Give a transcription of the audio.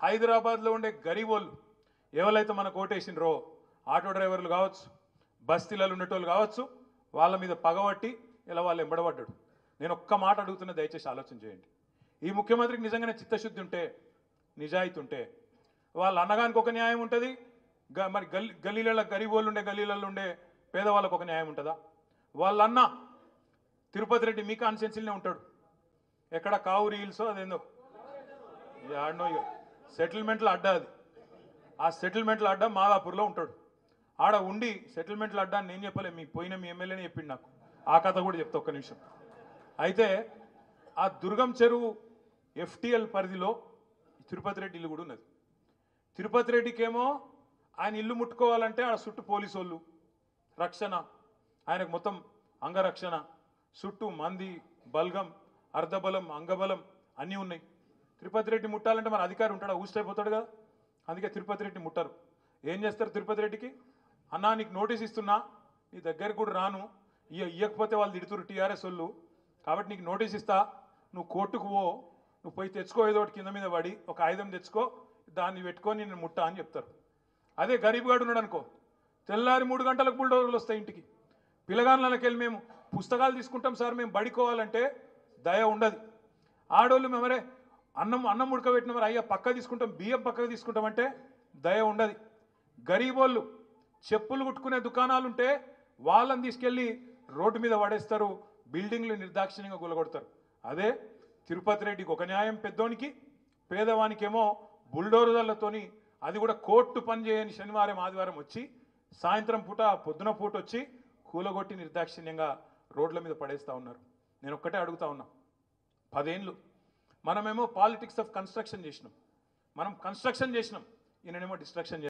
హైదరాబాద్లో ఉండే గరీబోళ్ళు ఎవరైతే మనకు ఓటేసినరో ఆటో డ్రైవర్లు కావచ్చు బస్తీలలో ఉండేటోళ్ళు కావచ్చు వాళ్ళ మీద పగబట్టి ఇలా వాళ్ళు ఎంబడబడ్డాడు నేను ఒక్క మాట అడుగుతున్నా దయచేసి ఆలోచన చేయండి ఈ ముఖ్యమంత్రికి నిజంగానే చిత్తశుద్ధి ఉంటే నిజాయితీ ఉంటే వాళ్ళ అన్నగానికి ఒక న్యాయం ఉంటుంది గ- మరి గల్లీ గల్లీలలో గరీబోళ్ళు ఉండే గల్లీలలో ఉండే పేదవాళ్ళకు ఒక న్యాయం ఉంటుందా వాళ్ళ అన్న తిరుపతి రెడ్డి మీ కాన్స్టిట్యున్సీలోనే ఉంటాడు ఎక్కడ కావురి హిల్స్ అదేందో ఇది ఆడనో ఇక సెటిల్మెంట్లో అడ్డా అది ఆ సెటిల్మెంట్ల అడ్డా మాదాపూర్లో ఉంటాడు ఆడ ఉండి సెటిల్మెంట్ల అడ్డా అని నేను చెప్పలే మీ పోయిన మీ ఎమ్మెల్యేనే చెప్పిండు నాకు ఆ కథ కూడా చెప్తా ఒక్క నిమిషం అయితే ఆ దుర్గం చెరువు ఎఫ్టిఎల్ పరిధిలో తిరుపతి రెడ్డి ఇల్లు కూడా ఉన్నది తిరుపతి రెడ్డికేమో ఆయన ఇల్లు ముట్టుకోవాలంటే ఆడ చుట్టూ పోలీసు వాళ్ళు రక్షణ ఆయనకు మొత్తం అంగరక్షణ చుట్టూ మంది బల్గం అర్ధబలం అంగబలం అన్నీ ఉన్నాయి తిరుపతి రెడ్డి ముట్టాలంటే మన అధికారి ఉంటాడా ఊసిపోతాడు కదా అందుకే తిరుపతి రెడ్డి ముట్టరు ఏం చేస్తారు తిరుపతి రెడ్డికి అన్నా నీకు నోటీస్ ఇస్తున్నా నీ దగ్గరికి కూడా రాను ఇయ్య ఇయ్యకపోతే వాళ్ళు తిడుతురు టీఆర్ఎస్ వాళ్ళు కాబట్టి నీకు నోటీస్ ఇస్తా నువ్వు కోర్టుకు పో నువ్వు పోయి తెచ్చుకో ఏదో ఒకటి కింద మీద పడి ఒక ఆయుధం తెచ్చుకో దాన్ని పెట్టుకొని నేను ముట్టా అని చెప్తారు అదే గరీబ్ గాడు ఉన్నాడు అనుకో తెల్లారి మూడు గంటలకు బుల్డోజర్లు వస్తాయి ఇంటికి పిల్లగాళ్ళకి వెళ్ళి మేము పుస్తకాలు తీసుకుంటాం సార్ మేము బడికోవాలంటే దయ ఉండదు ఆడోళ్ళు మేమరే అన్నం అన్నం ఉడకబెట్టిన మరి అయ్యా పక్క తీసుకుంటాం బియ్యం పక్కకు తీసుకుంటామంటే దయ ఉండదు గరీబోళ్ళు చెప్పులు కుట్టుకునే దుకాణాలు ఉంటే వాళ్ళని తీసుకెళ్ళి రోడ్డు మీద పడేస్తారు బిల్డింగ్లు నిర్దాక్షిణ్యంగా గులగొడతారు అదే తిరుపతి రెడ్డికి ఒక న్యాయం పెద్దోనికి పేదవానికేమో బుల్డోజర్లతోని అది కూడా కోర్టు పని చేయని శనివారం ఆదివారం వచ్చి సాయంత్రం పూట పొద్దున పూట వచ్చి కూలగొట్టి నిర్దాక్షిణ్యంగా రోడ్ల మీద పడేస్తూ ఉన్నారు నేను ఒక్కటే అడుగుతా ఉన్నా పదేళ్ళు మనమేమో పాలిటిక్స్ ఆఫ్ కన్స్ట్రక్షన్ చేసినాం మనం కన్స్ట్రక్షన్ చేసినాం ఈయననేమో డిస్ట్రక్షన్